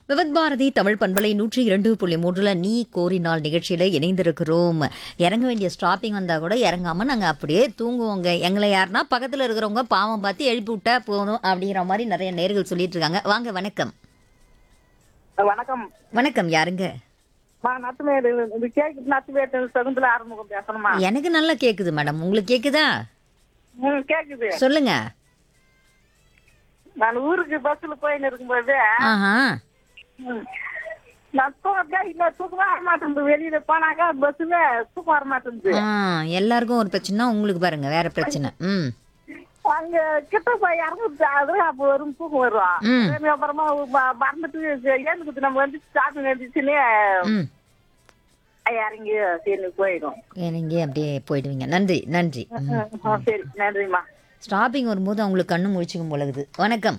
விவத் பாரதி தமிழ் பண்பலை நூற்றி இரண்டு புள்ளி மூன்றுல நீ கோரினால் நிகழ்ச்சியில இணைந்திருக்கிறோம் இறங்க வேண்டிய ஸ்டாப்பிங் வந்தா கூட இறங்காம நாங்க அப்படியே தூங்குவோங்க எங்களை யாருன்னா பக்கத்துல இருக்கிறவங்க பாவம் பார்த்து எழுப்பி விட்டா போதும் அப்படிங்கிற மாதிரி நிறைய நேர்கள் சொல்லிட்டு இருக்காங்க வாங்க வணக்கம் வணக்கம் வணக்கம் யாருங்க மா நத்துமேடு இது கேக்கு நத்துமேடு சகுந்தல ஆறுமுகம் பேசணுமா எனக்கு நல்லா கேக்குது மேடம் உங்களுக்கு கேக்குதா ம் கேக்குது சொல்லுங்க நான் ஊருக்கு பஸ்ல போயின்னு இருக்கும்போது ஆஹா ம், நான் தூங்கத்தே இல்ல தூக்கமே வர மாட்டேங்குது வெளியில போனாக்கா பஸ்ல தூக்கம் வர மாட்டேங்குது ஆ, எல்லாருக்கும் ஒரு பிரச்சனை உங்களுக்கு பாருங்க வேற பிரச்சனை ம் அங்க கிட்ட போய் இறங்குது அது அப்ப வரும் தூக்கம் வரும் ம். சரி, அப்புறமா ம- மறந்துட்டு ஏந்துக்குது நம்ம வந்து ஸ்டாப்பிங் வந்துச்சுன்னு ம் இறங்கி சரி போயிடும் நீங்க அப்படியே போயிடுவீங்க நன்றி நன்றி ம். ஆ, சரி நன்றிம்மா ஸ்டாப்பிங் வரும்போது அவங்களுக்கு கண்ணு முழிச்சுக்கும் பொழுது வணக்கம்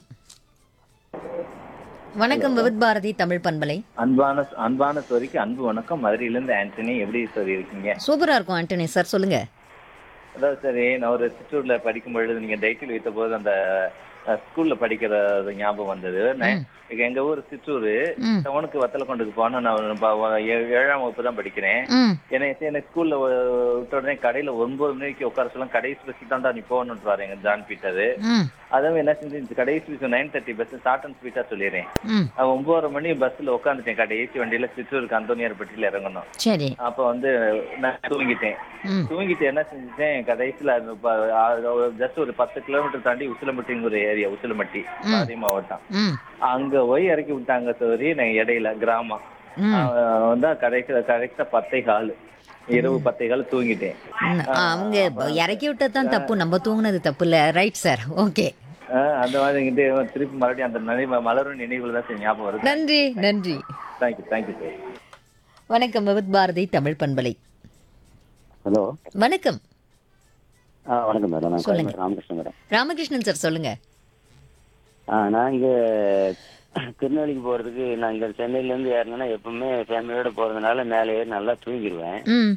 வணக்கம் விவித் பாரதி தமிழ் பண்பலை அன்பான அன்பான சோரிக்கு அன்பு வணக்கம் மதுரையிலேருந்து ஆண்டனி எப்படி சோரி இருக்கீங்க சூப்பரா இருக்கும் ஆண்டனி சார் சொல்லுங்க அதாவது சரி நான் ஒரு சிற்றூர்ல படிக்கும் பொழுது நீங்க டைட்டில் வைத்த போது அந்த அஹ், ஸ்கூல்ல படிக்கிற ஒரு ஞாபகம் வந்தது நான் இங்க எங்க ஊர் சிற்றூர் ம் டவுனுக்கு வத்தல கொண்டுக்கு போனா நான் ப- வ- ஏ- ஏழாம் வகுப்பு தான் படிக்கிறேன் ம் ஏன்னா எனக்கு ஸ்கூல்ல விட்ட உடனே கடையில ஒன்பது மணிக்கு உட்கார சொல்ல கடைசி பஸ் தான்டா நீ போகணுன்றாரு எங்க ஜான் பீட்டர் ம் அதான் என்ன செஞ்சு இந்த கடைசி bus nine thirty bus short and ஸ்வீட்டா சொல்லிடுறேன் ம் அவன் ஒன்பதரை மணி பஸ்ல உட்காந்துட்டேன் கடைசி வண்டியில சிற்றூருக்கு அந்தோனியார்பட்டியில இறங்கணும் சரி அப்ப வந்து நான் தூங்கிட்டேன் ம் தூங்கிட்டு என்ன செஞ்சுட்டேன் கடைசியில ஜஸ்ட் ஒரு பத்து கிலோமீட்டர் தாண்டி உசிலம்பட்டிங்கிற ஒரு ஏரியா உசிலம்பட்டி பாதி மாவட்டம் ம் அங்க போய் இறக்கி விட்டாங்க சோரி நான் இடையில கிராமம் ம் அவன் வந்து கடைசியில கரெக்டா பத்தே கால் இரவு பத்தே கால் தூங்கிட்டேன் ம், அவங்க இப்ப இறக்கி விட்டது தான் தப்பு நம்ம தூங்குனது தப்பு இல்ல ரைட் சார் ஓகே ஆஹ் அந்த மாதிரி இங்கிட்டு திருப்பி மறுபடியும் அந்த நினைவு மலரும் நினைவுகள் தான் சரி ஞாபகம் வருது நன்றி நன்றி தேங்க்யூ தேங்க்யூ சார் வணக்கம் விவித் பாரதி தமிழ் பண்பலை ஹலோ வணக்கம் ஆ வணக்கம் மேடம் நான் சொல்லுங்க. கோயம்பேடு ராமகிருஷ்ணன் மேடம் ராமகிருஷ்ணன் சார் சொல்லுங்க ஆ நான் இங்கே திருநெல்வேலிக்கு போகிறதுக்கு நான் இங்கே சென்னையிலேருந்து ஏறினேன்னா எப்பவுமே ஃபேமிலியோட போகிறதுனால மேலே ஏறி நல்லா தூங்கிடுவேன் ம்